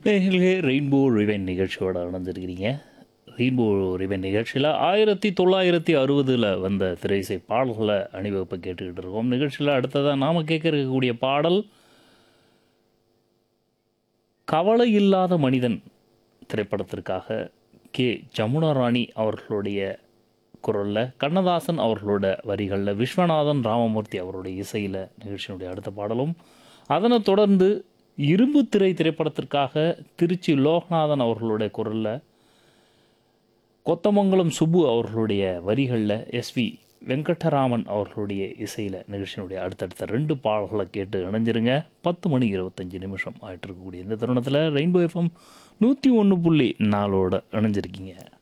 நேர்களே ரெயின்போ ரிவென் நிகழ்ச்சியோட இணைஞ்சிருக்கிறீங்க ரெயின்போ ரிவென் நிகழ்ச்சியில் ஆயிரத்தி தொள்ளாயிரத்தி அறுபதில் வந்த திரைசை பாடல்களை அணிவகுப்பை கேட்டுக்கிட்டு இருக்கோம் நிகழ்ச்சியில் அடுத்ததாக நாம் கேட்க இருக்கக்கூடிய பாடல் கவலை இல்லாத மனிதன் திரைப்படத்திற்காக கே ஜமுனா ராணி அவர்களுடைய குரலில் கண்ணதாசன் அவர்களோட வரிகளில் விஸ்வநாதன் ராமமூர்த்தி அவருடைய இசையில் நிகழ்ச்சியினுடைய அடுத்த பாடலும் அதனைத் தொடர்ந்து இரும்பு திரை திரைப்படத்திற்காக திருச்சி லோகநாதன் அவர்களுடைய குரலில் கொத்தமங்கலம் சுப்பு அவர்களுடைய வரிகளில் எஸ்வி வெங்கடராமன் அவர்களுடைய இசையில் நிகழ்ச்சியினுடைய அடுத்தடுத்த ரெண்டு பாடல்களை கேட்டு இணைஞ்சிருங்க பத்து மணி இருபத்தஞ்சி நிமிஷம் ஆயிட்டு இருக்கக்கூடிய இந்த தருணத்தில் ரெயின்போ எஃப்எம் நூற்றி ஒன்று புள்ளி நாலோட இணைஞ்சிருக்கீங்க